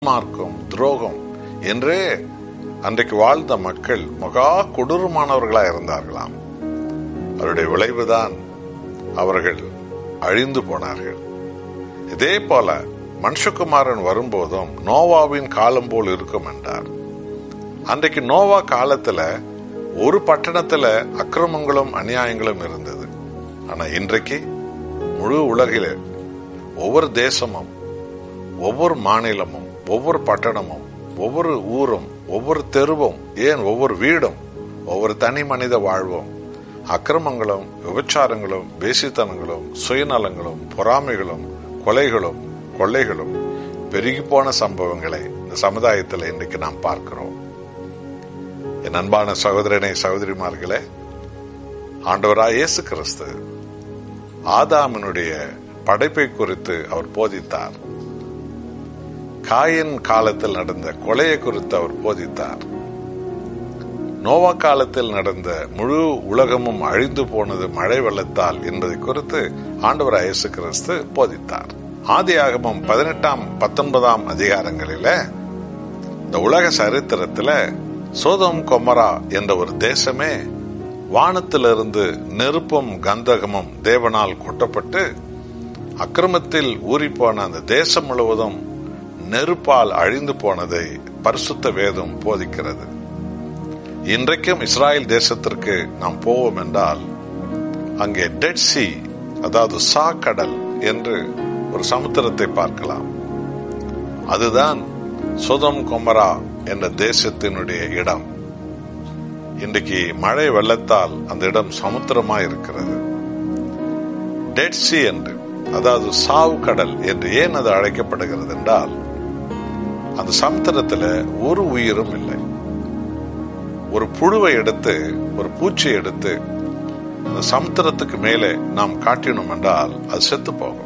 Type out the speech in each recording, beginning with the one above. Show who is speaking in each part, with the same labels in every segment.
Speaker 1: மார்க்கம் துரோகம் என்றே அன்றைக்கு வாழ்ந்த மக்கள் மகா கொடூரமானவர்களாக இருந்தார்களாம் அவருடைய விளைவுதான் அவர்கள் அழிந்து போனார்கள் இதே போல மனுஷகுமாரன் வரும்போதும் நோவாவின் காலம் போல் இருக்கும் என்றார் அன்றைக்கு நோவா காலத்துல ஒரு பட்டணத்துல அக்கிரமங்களும் அநியாயங்களும் இருந்தது ஆனா இன்றைக்கு முழு உலகில ஒவ்வொரு தேசமும் ஒவ்வொரு மாநிலமும் ஒவ்வொரு பட்டணமும் ஒவ்வொரு ஊரும் ஒவ்வொரு தெருவும் ஏன் ஒவ்வொரு வீடும் ஒவ்வொரு தனி மனித வாழ்வும் அக்கிரமங்களும் விபச்சாரங்களும் பேசித்தனங்களும் சுயநலங்களும் பொறாமைகளும் கொலைகளும் கொள்ளைகளும் பெருகி போன சம்பவங்களை இந்த சமுதாயத்தில் இன்றைக்கு நாம் பார்க்கிறோம் என் அன்பான சகோதரனை சகோதரிமார்களே ஆண்டவராய் இயேசு கிறிஸ்து ஆதாமினுடைய படைப்பை குறித்து அவர் போதித்தார் காயின் காலத்தில் நடந்த கொலையை குறித்து அவர் போதித்தார் நோவா காலத்தில் நடந்த முழு உலகமும் அழிந்து போனது மழை வெள்ளத்தால் என்பதை குறித்து ஆண்டவர் இயேசு கிறிஸ்து போதித்தார் ஆதி ஆகமம் பதினெட்டாம் பத்தொன்பதாம் அதிகாரங்களில இந்த உலக சரித்திரத்துல சோதம் கொமரா என்ற ஒரு தேசமே வானத்திலிருந்து நெருப்பும் கந்தகமும் தேவனால் கொட்டப்பட்டு அக்கிரமத்தில் ஊறிப்போன அந்த தேசம் முழுவதும் நெருப்பால் அழிந்து போனதை பரிசுத்த வேதம் போதிக்கிறது இன்றைக்கும் இஸ்ராயல் தேசத்திற்கு நாம் போவோம் என்றால் அங்கே டெட் சி அதாவது சா கடல் என்று ஒரு சமுத்திரத்தை பார்க்கலாம் அதுதான் சுதம் கொமரா என்ற தேசத்தினுடைய இடம் இன்றைக்கு மழை வெள்ளத்தால் அந்த இடம் சமுத்திரமாய் இருக்கிறது டெட் சி என்று அதாவது சாவு கடல் என்று ஏன் அது அழைக்கப்படுகிறது என்றால் அந்த சமுத்திரத்துல ஒரு உயிரும் இல்லை ஒரு புழுவை எடுத்து ஒரு பூச்சியை எடுத்து அந்த சமுத்திரத்துக்கு மேலே நாம் காட்டினோம் என்றால் அது செத்து போகும்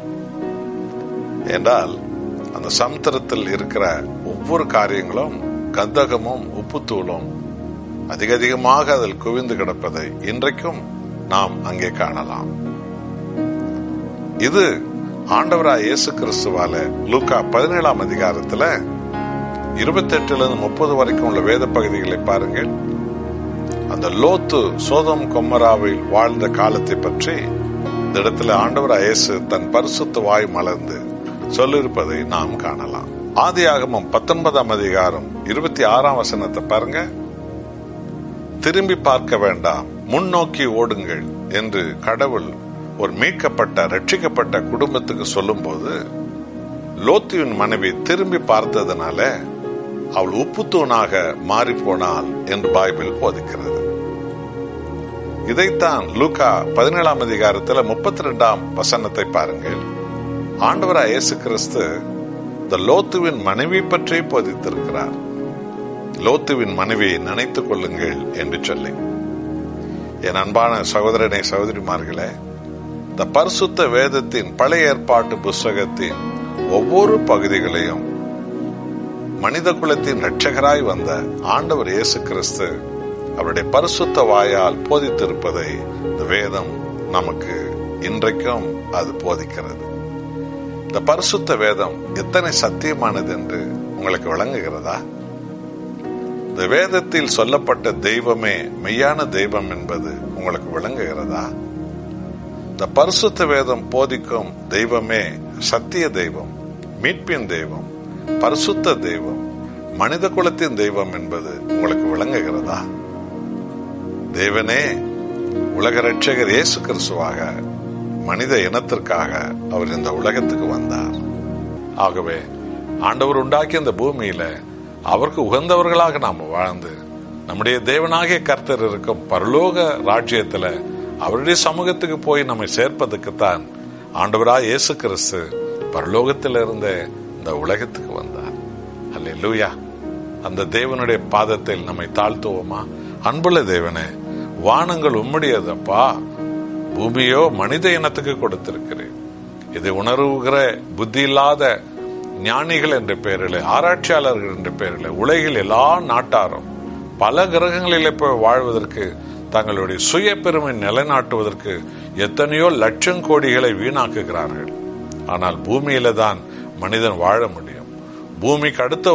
Speaker 1: என்றால் அந்த சமுத்திரத்தில் இருக்கிற ஒவ்வொரு காரியங்களும் கந்தகமும் உப்புத்தூளும் அதிக அதிகமாக அதில் குவிந்து கிடப்பதை இன்றைக்கும் நாம் அங்கே காணலாம் இது ஆண்டவரா இயேசு கிறிஸ்துவால லூக்கா பதினேழாம் அதிகாரத்துல இருபத்தி எட்டுல இருந்து முப்பது வரைக்கும் உள்ள வேத பகுதிகளை பாருங்கள் அந்த லோத்து சோதம் கொம்மராவில் வாழ்ந்த காலத்தை பற்றி இந்த இடத்துல ஆண்டவரா இயேசு தன் பரிசுத்த வாய் மலர்ந்து சொல்லிருப்பதை நாம் காணலாம் ஆதி ஆகமம் பத்தொன்பதாம் அதிகாரம் இருபத்தி ஆறாம் வசனத்தை பாருங்க திரும்பி பார்க்க வேண்டாம் முன்னோக்கி ஓடுங்கள் என்று கடவுள் ஒரு மீட்கப்பட்ட ரட்சிக்கப்பட்ட குடும்பத்துக்கு சொல்லும் போது லோத்தியின் மனைவி திரும்பி பார்த்ததுனால அவள் உப்புத்தூணாக மாறி போனாள் என்று பைபிள் போதிக்கிறது இதைத்தான் லூகா பதினேழாம் அதிகாரத்தில் முப்பத்தி ரெண்டாம் வசனத்தை பாருங்கள் ஆண்டவரா இயேசு கிறிஸ்து இந்த லோத்துவின் மனைவி பற்றி போதித்திருக்கிறார் லோத்துவின் மனைவியை நினைத்துக் கொள்ளுங்கள் என்று சொல்லி என் அன்பான சகோதரனை சகோதரிமார்களே இந்த பரிசுத்த வேதத்தின் பழைய ஏற்பாட்டு புஸ்தகத்தின் ஒவ்வொரு பகுதிகளையும் மனித குலத்தின் இரட்சகராய் வந்த ஆண்டவர் இயேசு கிறிஸ்து அவருடைய பரிசுத்த வாயால் போதித்திருப்பதை இந்த வேதம் நமக்கு இன்றைக்கும் அது போதிக்கிறது இந்த பரிசுத்த வேதம் எத்தனை சத்தியமானது என்று உங்களுக்கு விளங்குகிறதா இந்த வேதத்தில் சொல்லப்பட்ட தெய்வமே மெய்யான தெய்வம் என்பது உங்களுக்கு விளங்குகிறதா இந்த பரிசுத்த வேதம் போதிக்கும் தெய்வமே சத்திய தெய்வம் மீட்பின் தெய்வம் பரிசுத்த தெய்வம் மனித குலத்தின் தெய்வம் என்பது உங்களுக்கு விளங்குகிறதா தேவனே உலக ரட்சகர் இயேசு கிறிஸ்துவாக மனித இனத்திற்காக அவர் இந்த உலகத்துக்கு வந்தார் ஆகவே ஆண்டவர் உண்டாக்கிய இந்த பூமியில அவருக்கு உகந்தவர்களாக நாம் வாழ்ந்து நம்முடைய தேவனாகிய கர்த்தர் இருக்கும் பரலோக ராஜ்யத்துல அவருடைய சமூகத்துக்கு போய் நம்மை சேர்ப்பதற்குத்தான் ஆண்டவராய் இயேசு கிறிஸ்து பரலோகத்தில் இருந்த இந்த உலகத்துக்கு வந்தார் அல்ல லூயா அந்த தேவனுடைய பாதத்தில் நம்மை தாழ்த்துவோமா அன்புள்ள தேவனே வானங்கள் உம்முடையதப்பா பூமியோ மனித இனத்துக்கு கொடுத்திருக்கிறேன் இதை உணர்வுகிற புத்தி இல்லாத ஞானிகள் என்ற பெயரில் ஆராய்ச்சியாளர்கள் என்ற பெயரில் உலகில் எல்லா நாட்டாரும் பல கிரகங்களில் போய் வாழ்வதற்கு தங்களுடைய சுய பெருமை நிலைநாட்டுவதற்கு எத்தனையோ லட்சம் கோடிகளை வீணாக்குகிறார்கள் ஆனால் பூமியில தான் மனிதன் வாழ முடியும் பூமிக்கு அடுத்த